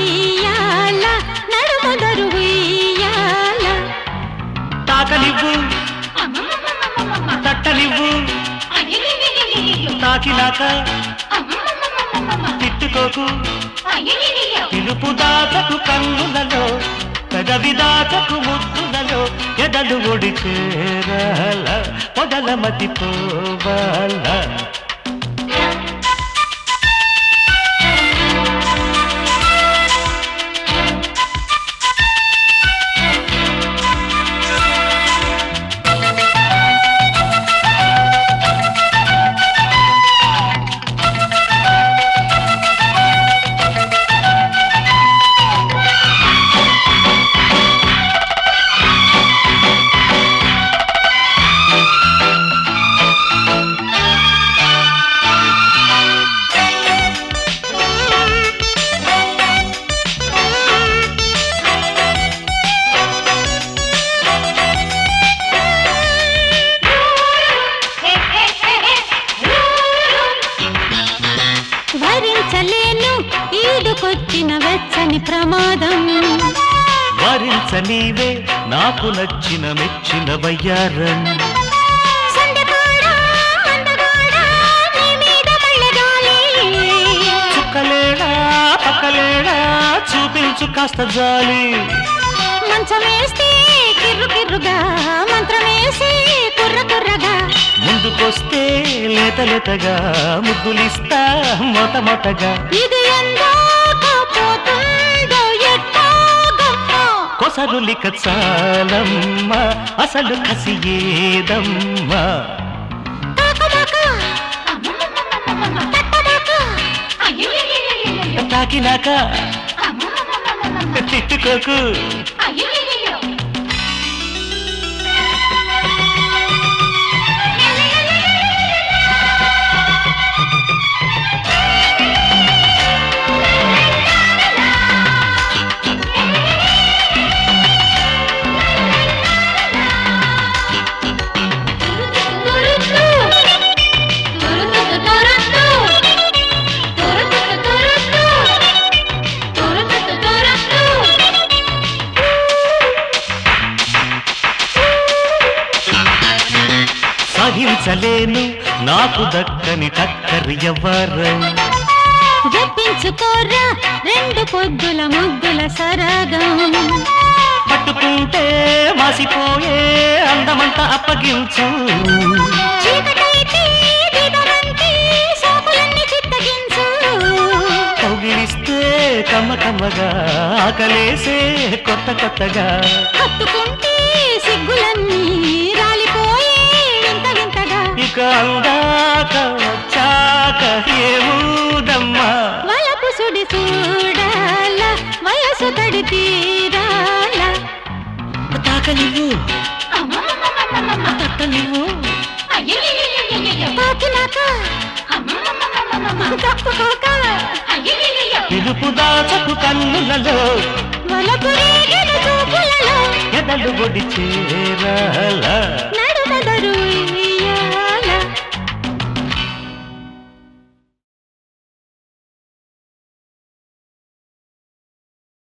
ఉయ్యాల నడుముదరు ఉయ్యాల తాకనివ్వు తట్టనివ్వు తాకినాక తిట్టుకోకు పిలుపు దాచకు కన్నులలో పెదవి దాచకు ముద్దులలో ఎదలు ఒడి చేరాల పొదల మతిపోవాల భరించలేను ఈడుకొచ్చిన వెచ్చని ప్రమాదం వరించ నీవే నాకు నచ్చిన మెచ్చిన వయ్యారం సందగాడా, అందగాడా, నీ మీద మల్లెగాలి. చుక్కలేడా పక్కలేడా చూపించు కాస్త జాలి మంచమేస్తే కిర్రు కిర్రుగా మంత్రమేసి కుర్ర కుర్రగా ముందుకొస్తే లేత లేతగా ముద్దులిస్తా మొట మొటగా ఇది ఎందాక పోతుందో ఎట్టాగమ్మా కొసరులిక చాలమ్మ అసలు కసి ఏదమ్మా తాకమాక తట్టమాక తాకినాక తిట్టుకోకు సహించలేను నాకు దక్కని టక్కరి ఎవ్వరం జపించుకోరా రెండు పొద్దుల ముద్దుల సరగం పట్టుకుంటే మాసిపోయే అందమంతా అప్పగించు చీకటైతే దీపమంటే సోకులన్నీ చిత్తగించు కౌగిలిస్తే కమ్మ కమ్మగా ఆకలేసే కొత్త కొత్తగా హత్తుకుంటే సిగ్గులన్నీ రాలిపోయే వింత వింతగా ఇక అందాక వచ్చాక ఏమూదమ్మా వలపు సుడి చూడాల వయసు తడి తీరాల తాకనివ్వు తట్టనివ్వు తాకినాక తప్పుకోక పిలుపు దాచకు కన్నులలో వలపు రేగిన చూపులలో ఎదలు ఒడి చేరాల నడుమదరు